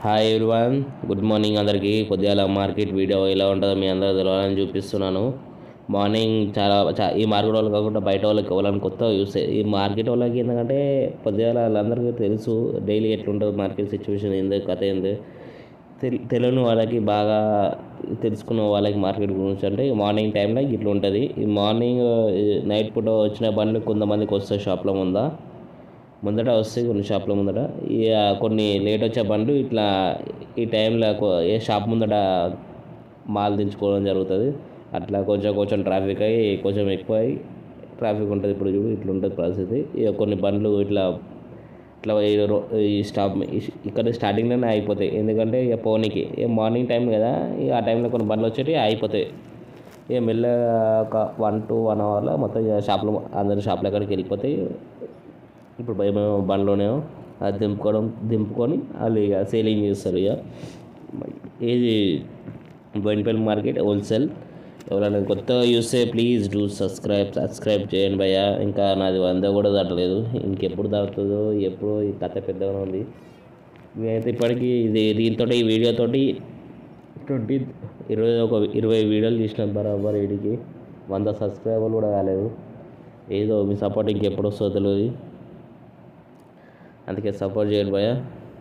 Hi everyone good morning అందరికీ కొద్దిగా market video ఎలా ఉంటుందో మీ అందరూ తెలవాలని చూపిస్తున్నాను మార్నింగ్ చాలా చా- ఈ మార్కెట్ వాళ్ళు కాకుండా బయట వాళ్ళకి ఎవరైనా కొత్త యూస్ ఈ మార్కెట్ వాళ్ళకి ఎందుకంటే కొద్దిగా వాళ్ళందరికీ తెలుసు డైలీ ఎట్లుంటుంది మార్కెట్ సిచ్యువేషన్ ఏంది కథ ఏంది తెల్- తెలియని వాళ్ళకి బాగా తెలుసుకున్న వాళ్ళకి మార్కెట్ గురించి అంటే మార్నింగ్ టైంలో ఇట్లా ఉంటుంది ఈ మార్నింగ్ నైట్ పూట వచ్చిన బండ్లు కొంతమందికి వస్తాయి షాప్లో ముందా ముందట వస్తాయి కొన్ని షాప్ల ముందట ఇక కొన్ని లేట్ వచ్చే బండ్లు ఇట్లా ఈ టైంలో కొ- ఏ షాప్ ముందట మాల్ దించుకోవడం జరుగుతుంది అట్లా కొంచెం కొంచెం ట్రాఫిక్ అయ్యి కొంచెం ఎక్కువ అయ్యి ట్రాఫిక్ ఉంటుంది ఇప్పుడు చూడు ఇట్లా ఉంటుంది పరిస్థితి ఇక కొన్ని బండ్లు ఇట్లా ఇట్లా ఈ రో- ఈ స్టాప్ ఈ- ఇక్కడ స్టార్టింగ్లోనే అయిపోతాయి ఎందుకంటే ఇక పోనీకి ఇక మార్నింగ్ టైం కదా ఇక ఆ టైంలో కొన్ని బండ్లు వచ్చేటి అయిపోతాయి ఇక మెల్లగా ఒక వన్ టు వన్ అవర్లో మొత్తం ఇక షాప్లో అందరి షాప్ల కాడికి వెళ్ళిపోతాయి ఇప్పుడు భయం బండ్లోనే అది దింపుకోవడం దింపుకొని వాళ్ళు ఇక సేలింగ్ చేస్తారు ఇక ఇది బోయినపల్లి మార్కెట్ హోల్సేల్ ఎవరైనా కొత్తగా చూస్తే ప్లీజ్ డూ సబ్స్క్రైబ్ సబ్స్క్రైబ్ చేయండి భయ్య ఇంకా నాది వంద కూడా దాటలేదు ఇంకెప్పుడు దాటుతుందో ఎప్పుడు ఈ కథ పెద్దగా ఉంది నేనైతే ఇప్పటికీ ఇది దీంతో ఈ వీడియోతోటి ట్వంటీ ఇరవై ఒక ఇరవై వీడియోలు తీసిన బరాబర్ వీడికి వంద సబ్స్క్రైబర్లు కూడా కాలేదు ఏదో మీ సపోర్ట్ ఇంకెప్పుడు వస్తుందో తెలియదు అందుకే సపోర్ట్ చేయండి భయ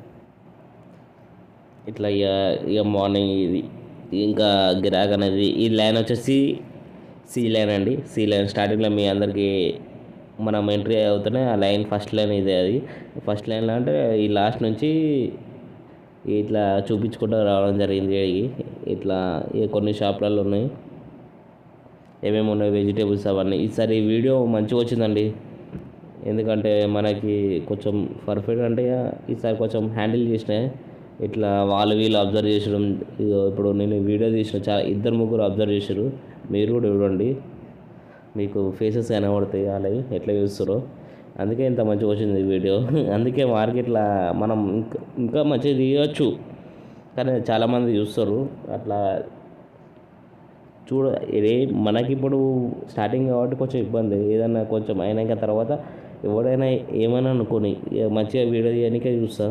ఇట్లా ఇక ఇక మార్నింగ్ ఇది ఇంకా గిరాక్ అనేది ఈ లైన్ వచ్చేసి సి లైన్ అండి సి లైన్ స్టార్టింగ్లో మీ అందరికీ మనం ఎంట్రీ అవుతూనే ఆ లైన్ ఫస్ట్ లైన్ ఇదే అది ఫస్ట్ లైన్లో అంటే ఈ లాస్ట్ నుంచి ఇట్లా చూపించుకుంటూ రావడం జరిగింది ఇక్కడికి. ఇట్లా ఈ కొన్ని షాపులలో ఉన్నాయి ఏమేమి ఉన్నాయి వెజిటేబుల్స్ అవన్నీ ఈసారి ఈ వీడియో మంచిగా వచ్చిందండి ఎందుకంటే మనకి కొంచెం పర్ఫెక్ట్ అంటే ఈసారి కొంచెం హ్యాండిల్ చేసిన ఇట్లా వాళ్ళు వీళ్ళు అబ్జర్వ్ చేసడం ఇదిగో ఇప్పుడు నేను వీడియో తీసిన చాలా ఇద్దరు ముగ్గురు అబ్జర్వ్ చేసారు మీరు కూడా చూడండి మీకు ఫేసెస్ కనబడతాయి వాళ్ళవి ఎట్లా చూస్తారో అందుకే ఇంత మంచిగా వచ్చింది ఈ వీడియో అందుకే మార్కెట్లో మనం ఇంకా ఇంకా మంచిగా తీయవచ్చు కానీ చాలామంది చూస్తారు అట్లా చూడ ఇదే మనకి ఇప్పుడు స్టార్టింగ్ కాబట్టి కొంచెం ఇబ్బంది ఏదన్నా కొంచెం అయినాక తర్వాత ఎవడైనా ఏమైనా అనుకోని ఇక మంచిగా వీడియో తీయడానికే చూస్తా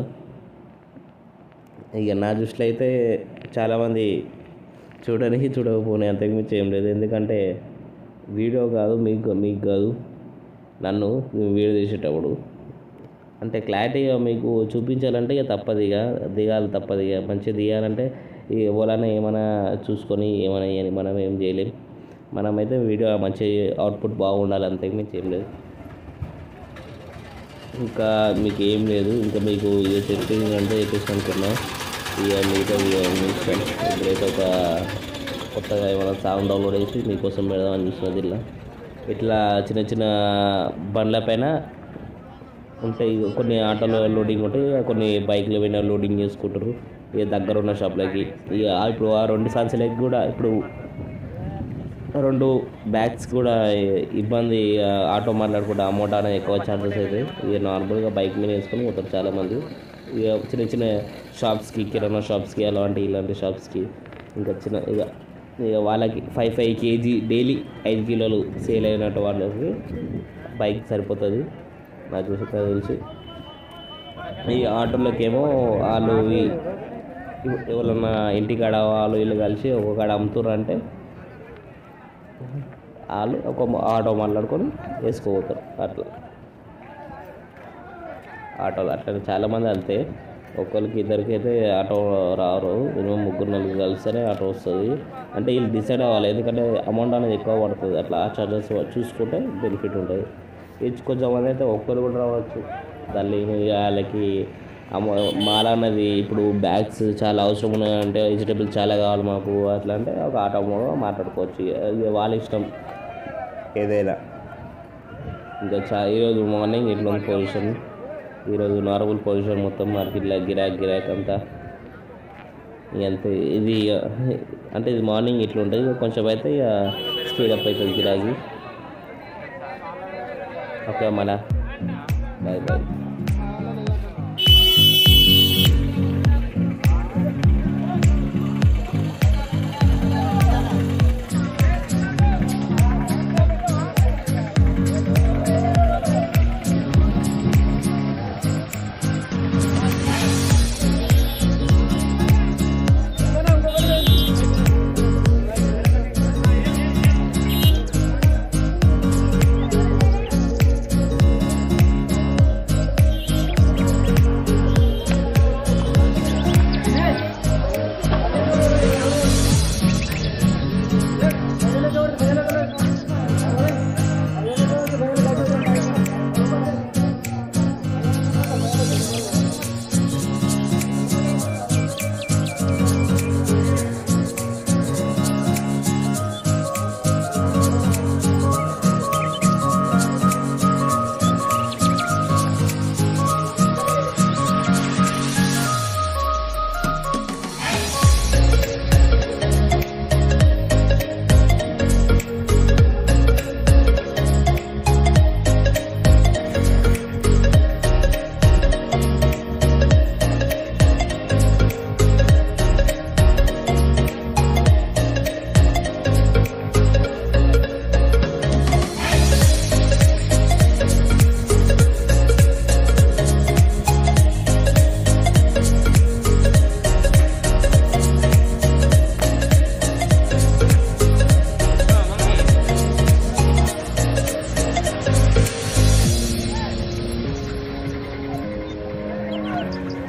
ఇక నా దృష్టిలో అయితే చాలామంది చూడడానికి చూడకపోనే అంతకుమించి ఏం లేదు ఎందుకంటే వీడియో కాదు మీకు మీకు కాదు నన్ను వీడియో తీసేటప్పుడు అంటే క్లారిటీగా మీకు చూపించాలంటే ఇక తప్పదు ఇక దిగాలి తప్పదు ఇక మంచిగా దిగాలంటే ఈ ఎవరైనా ఏమైనా చూసుకొని ఏమైనా చేయని మనం ఏం చేయలేం మనమైతే వీడియో మంచి అవుట్పుట్ బాగుండాలి అంతకుమించి ఏం లేదు ఇంకా మీకు ఏం లేదు ఇంకా మీకు ఇది చెప్పింది అంటే చెప్పేసి అనుకున్నా ఇక మిగతా ఇక మీ ఇష్టం ఇప్పుడైతే ఒక కొత్తగా ఏమైనా సాంగ్ డౌన్లోడ్ చేసి మీకోసం పెడదామని చూసిన ఇలా ఇట్లా చిన్న చిన్న బండ్ల పైన ఉంటాయి కొన్ని ఆటోలో లోడింగ్ ఉంటాయి కొన్ని బైక్ల పైన లోడింగ్ చేసుకుంటారు ఇక దగ్గర ఉన్న షాప్లకి ఇక ఇప్పుడు ఆ రెండు సంచులకి కూడా ఇప్పుడు రెండు బ్యాగ్స్ కూడా ఇబ్బంది ఆ, ఆటో మాట్లాడుకుంటే అమౌంట్ అనేది ఎక్కువ ఛార్జెస్ అయితే ఇక నార్మల్గా బైక్ మీద వేసుకొని పోతారు చాలామంది ఇక చిన్న చిన్న షాప్స్కి కిరాణా షాప్స్కి అలాంటి ఇలాంటి షాప్స్కి ఇంకా చిన్న ఇక ఇక వాళ్ళకి ఫైవ్ ఫైవ్ కేజీ డైలీ ఐదు కిలోలు సేల్ అయినట్టు వాళ్ళకి బైక్ సరిపోతుంది నాకు చూసి తెలిసి ఈ ఆటోలకేమో వాళ్ళు ఈ- ఎవరన్నా ఇంటికాడ వాళ్ళు వీళ్ళు కలిసి ఒక కాడ అమ్ముతుర్రు అంటే వాళ్ళు ఒక ఆటో మాట్లాడుకొని వేసుకోపోతారు అట్లా ఆటోలు అట్లా చాలామంది వెళ్తే ఒక్కరికి ఇద్దరికి అయితే ఆటో రారు మినిమం ముగ్గురు నలుగురు కలిస్తేనే ఆటో వస్తుంది అంటే వీళ్ళు డిసైడ్ అవ్వాలి ఎందుకంటే అమౌంట్ అనేది ఎక్కువ పడుతుంది అట్లా ఆ చార్జెస్ చూసుకుంటే బెనిఫిట్ ఉంటుంది ఇది కొంచెం మంది అయితే ఒక్కరు కూడా రావచ్చు దాన్ని ఇక వాళ్ళకి అమౌ మాల అన్నది ఇప్పుడు బ్యాగ్స్ చాలా అవసరం ఉన్నాయంటే వెజిటేబుల్స్ చాలా కావాలి మాకు అట్లా అంటే ఒక ఆటో కూడా మాట్లాడుకోవచ్చు ఇక ఇక వాళ్ళ ఇష్టం ఏదైనా ఇంకా చా ఈరోజు మార్నింగ్ ఇట్లా ఉంది పొజిషన్ ఈరోజు నార్మల్ పొజిషన్ మొత్తం మార్కెట్లో గిరాక్ గిరాక్ అంతా ఇక అంతే ఇది ఇక అంటే ఇది మార్నింగ్ ఇట్లా ఉంటుంది ఇక కొంచెం అయితే ఇక స్పీడ్ అప్ అవుతుంది గిరాకీ ఓకే మన బాయ్ బాయ్ బాయ్